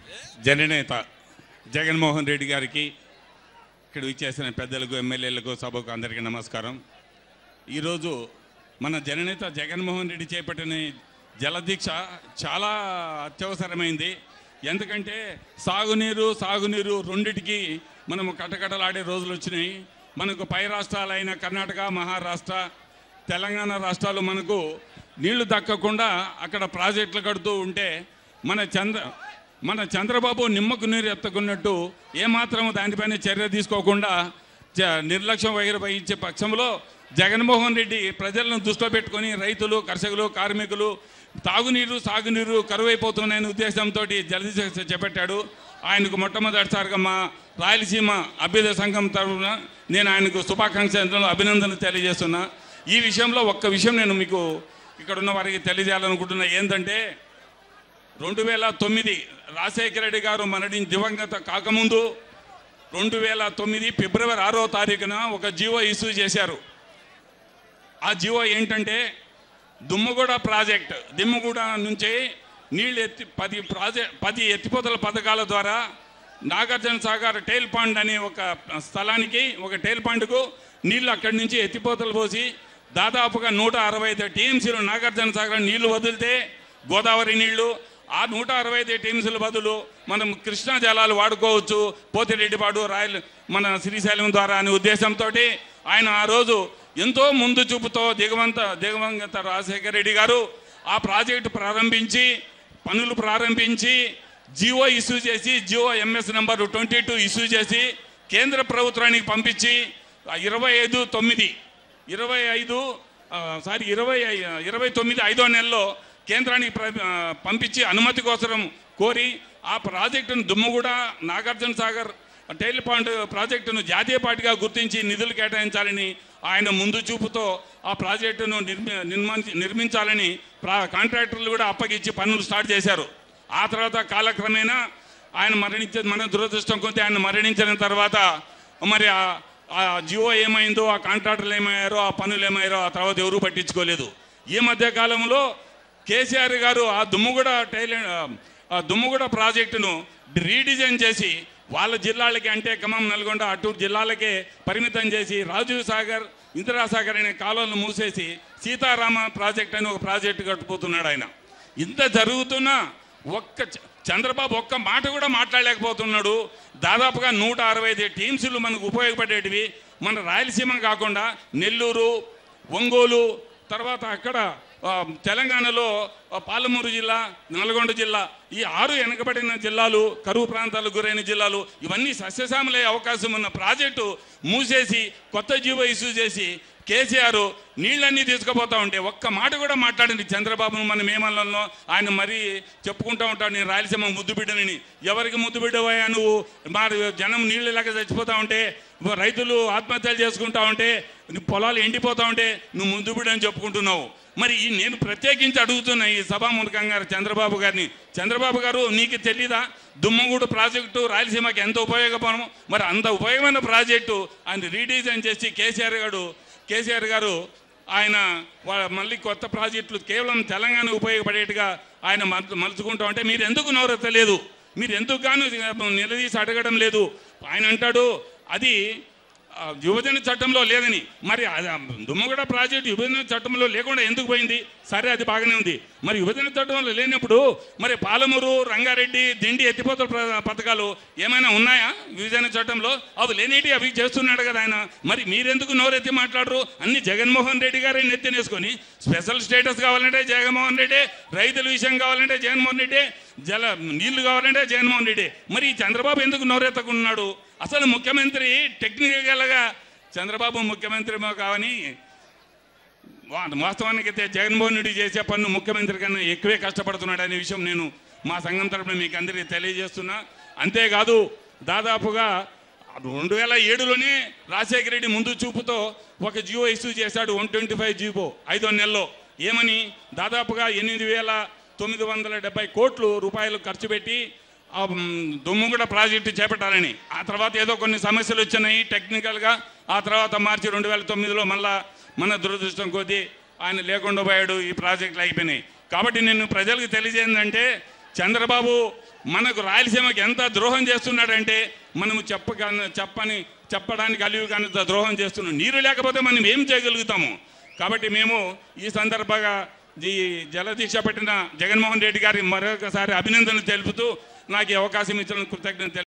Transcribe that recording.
జననేత జగన్మోహన్ రెడ్డి గారికి ఇక్కడ ఇచ్చేసిన పెద్దలకు ఎమ్మెల్యేలకు సభకు అందరికీ నమస్కారం ఈరోజు మన జననేత జగన్మోహన్ రెడ్డి చేపట్టిన జలదీక్ష చాలా అత్యవసరమైంది ఎందుకంటే సాగునీరు సాగునీరు రెండిటికి మనము కటకటలాడే రోజులు వచ్చినాయి మనకు పై రాష్ట్రాలైన కర్ణాటక మహారాష్ట్ర తెలంగాణ రాష్ట్రాలు మనకు నీళ్లు దక్కకుండా అక్కడ ప్రాజెక్టులు కడుతూ ఉంటే మన చంద్ర మన చంద్రబాబు నిమ్మకు నీరు ఎత్తకున్నట్టు ఏమాత్రం దానిపైన చర్య తీసుకోకుండా చ- నిర్లక్ష్యం వహించే పక్షంలో జగన్మోహన్ రెడ్డి ప్రజలను దృష్టిలో పెట్టుకొని రైతులు కర్షకులు కార్మికులు తాగునీరు సాగునీరు కరువైపోతున్నాయనే ఉద్దేశంతో జలదీక్ష చేపట్టాడు ఆయనకు మొట్టమొదటిసారిగా మా రాయలసీమ అభ్యుదయ సంఘం తరఫున నేను ఆయనకు శుభాకాంక్షలు అభినందనలు తెలియజేస్తున్నా ఈ విషయంలో ఒక్క విషయం నేను మీకు ఇక్కడ ఉన్న వారికి తెలియజేయాలనుకుంటున్నా ఏంటంటే రెండు వేల తొమ్మిది రాజశేఖర రెడ్డి గారు మరణి దివంగత కాకముందు రెండు వేల తొమ్మిది ఫిబ్రవరి ఆరో తారీఖున ఒక జీవో ఇష్యూ చేశారు ఆ జీవో ఏంటంటే దుమ్మగూడ ప్రాజెక్ట్ దిమ్మగూడ నుంచి నీళ్ళు ఎత్తి పది ప్రాజెక్ట్ పది ఎత్తిపోతల పథకాల ద్వారా నాగార్జున సాగర్ టైల్ పాండ్ అనే ఒక స్థలానికి ఒక టైల్ పాండ్కు నీళ్లు అక్కడి నుంచి ఎత్తిపోతలు పోసి దాదాపుగా నూట అరవై ఐదు టీఎంసీలు నాగార్జున సాగర్ నీళ్లు వదిలితే గోదావరి నీళ్లు ఆ నూట అరవై ఐదు టీఎంసీల బదులు మనం కృష్ణా జలాలు వాడుకోవచ్చు పోతిరెడ్డిపాడు రాయల్ మన శ్రీశైలం ద్వారా అనే ఉద్దేశంతో ఆయన ఆ రోజు ఎంతో ముందు చూపుతో దిగవంత దిగవంగత రాజశేఖర రెడ్డి గారు ఆ ప్రాజెక్టు ప్రారంభించి పనులు ప్రారంభించి జియో ఇష్యూ చేసి GO MS number twenty two issue చేసి కేంద్ర ప్రభుత్వానికి పంపించి ఆ ఇరవై ఐదు తొమ్మిది ఇరవై ఐదు ఆ, సారీ ఇరవై ఐ- ఇరవై తొమ్మిది ఐదో నెలలో కేంద్రానికి ప్ర- ఆ, పంపించి అనుమతి కోసం కోరి ఆ ప్రాజెక్టును దుమ్మగూడ నాగార్జున సాగర్ టైల్ పాండ్ ప్రాజెక్టును జాతీయ పార్టీగా గుర్తించి నిధులు కేటాయించాలని ఆయన ముందు చూపుతో ఆ ప్రాజెక్టును నిర్మి నిర్మించి నిర్మించాలని ప్రా కాంట్రాక్టర్లు కూడా అప్పగించి పనులు స్టార్ట్ చేశారు ఆ తర్వాత కాలక్రమేణా ఆయన మరణించే మన దురదృష్టం కొద్ది ఆయన మరణించిన తర్వాత మరి ఆ- ఆ జియో ఏమైందో ఆ కాంట్రాక్టర్లు ఏమయ్యారో ఆ పనులు ఏమయ్యారో ఆ తర్వాత ఎవరూ పట్టించుకోలేదు ఈ మధ్య కాలంలో కేసీఆర్ గారు ఆ దుమ్ముగూడ టైలెంట్ ఆ దుమ్ముగూడ ప్రాజెక్టును రీడిజైన్ చేసి వాళ్ళ జిల్లాలకి అంటే ఖమ్మం నల్గొండ అటూరు జిల్లాలకే పరిమితం చేసి రాజీవ్ సాగర్ ఇందిరాసాగర్ అనే కాలువలను మూసేసి సీతారామ ప్రాజెక్ట్ అని ఒక ప్రాజెక్టు కట్టుపోతున్నాడు ఆయన ఇంత జరుగుతున్నా ఒక్క చ- చంద్రబాబు ఒక్క మాట కూడా మాట్లాడలేకపోతున్నాడు దాదాపుగా నూట అరవై ఐదు టీమ్స్లు మనకు ఉపయోగపడేటివి మన రాయలసీమ కాకుండా నెల్లూరు ఒంగోలు తర్వాత అక్కడ ఆ, తెలంగాణలో ఆ, పాలమూరు జిల్లా నల్గొండ జిల్లా ఈ ఆరు వెనకబడిన జిల్లాలు కరువు ప్రాంతాలకు గురైన జిల్లాలు ఇవన్నీ సస్యశ్యామలయ్యే అవకాశం ఉన్న ప్రాజెక్టు మూసేసి కొత్త జీవో ఇష్యూ చేసి కేసీఆర్ నీళ్ళన్నీ తీసుకుపోతా ఉంటే ఒక్క మాట కూడా మాట్లాడింది చంద్రబాబును మనం ఏమన్నా ఆయన మరీ చెప్పుకుంటా ఉంటాడు నేను రాయలసీమ ముద్దు బిడ్డనని ఎవరికి ముద్దు బిడ్డవయ్యా నువ్వు మరి జనం నీళ్ళు లేక చచ్చిపోతా ఉంటే రైతులు ఆత్మహత్యలు చేసుకుంటా ఉంటే నీ పొలాలు ఎండిపోతా ఉంటే నువ్వు ముద్దు బిడ్డ అని చెప్పుకుంటున్నావు మరి ఈ నేను ప్రత్యేకించి అడుగుతున్నా ఈ సభాముఖంగా చంద్రబాబు గారిని చంద్రబాబు గారు నీకు తెలీదా దుమ్మగూడు ప్రాజెక్టు రాయలసీమకి ఎంత ఉపయోగపడము మరి అంత ఉపయోగమైన ప్రాజెక్టు ఆయన రీడిజైన్ చేసి కేసీఆర్ గారు కేసీఆర్ గారు ఆయన వా- మళ్ళీ కొత్త ప్రాజెక్టులు కేవలం తెలంగాణ ఉపయోగపడేట్టుగా ఆయన మలు- మలుచుకుంటా ఉంటే మీరు ఎందుకు నోరెత్తలేదు మీరు ఎందుకు గాను నిలదీసి అడగడం లేదు ఆయన అంటాడు అది ఆ, విభజన చట్టంలో లేదని మరి అది ఆ దుమ్మగూడ ప్రాజెక్టు విభజన చట్టంలో లేకుండా ఎందుకు పోయింది సరే అది బాగానే ఉంది మరి విభజన చట్టంలో లేనప్పుడు మరి పాలమూరు రంగారెడ్డి దిండి ఎత్తిపోతల ప్ర- పథకాలు ఏమైనా ఉన్నాయా విభజన చట్టంలో అవి లేనేటి అవి చేస్తున్నాడు కదా ఆయన మరి మీరెందుకు నోరెత్తి మాట్లాడరు అన్ని జగన్మోహన్ రెడ్డి గారే నెత్తినేసుకొని స్పెషల్ స్టేటస్ కావాలంటే జగన్మోహన్ రెడ్డి రైతుల విషయం కావాలంటే జగన్మోహన్ రెడ్డి జల నీళ్లు కావాలంటే జగన్మోహన్ రెడ్డి మరి ఈ చంద్రబాబు ఎందుకు నోరెత్తకున్నాడు అసలు ముఖ్యమంత్రి టెక్నికల్గా చంద్రబాబు ముఖ్యమంత్రి కావని వా- వాస్తవానికి అయితే జగన్మోహన్ రెడ్డి చేసే పన్ను ముఖ్యమంత్రి కన్నా ఎక్కువే కష్టపడుతున్నాడు అనే విషయం నేను మా సంఘం తరపున మీకు అందరికీ తెలియజేస్తున్నా అంతేకాదు దాదాపుగా రెండు వేల ఏడులోనే రాజశేఖర రెడ్డి ముందు చూపుతో ఒక జియో ఇష్యూ చేశాడు వన్ ట్వంటీ ఫైవ్ జీవో ఐదో నెలలో ఏమని దాదాపుగా ఎనిమిది వేల తొమ్మిది వందల డెబ్బై కోట్లు రూపాయలు ఖర్చు పెట్టి ఆ, మ్, దుమ్ముగూడ ప్రాజెక్టు చేపట్టాలని ఆ తర్వాత ఏదో కొన్ని సమస్యలు వచ్చినాయి టెక్నికల్గా ఆ తర్వాత మార్చి రెండు వేల తొమ్మిదిలో మళ్ళా మన దురదృష్టం కొద్దీ ఆయన లేకుండా పోయాడు ఈ ప్రాజెక్టులు అయిపోయినాయి కాబట్టి నేను ప్రజలకు తెలియజేయందంటే చంద్రబాబు మనకు రాయలసీమకి ఎంత ద్రోహం చేస్తున్నాడంటే మనము చెప్పక చెప్పని చెప్పడానికి అలివి కానంత ద్రోహం చేస్తున్నాం నీరు లేకపోతే మనం ఏం చేయగలుగుతాము కాబట్టి మేము ఈ సందర్భంగా ఈ జలదీక్ష పెట్టిన జగన్మోహన్ రెడ్డి గారి మరొకసారి అభినందనలు తెలుపుతూ నాకు ఈ అవకాశం ఇచ్చిన కృతజ్ఞత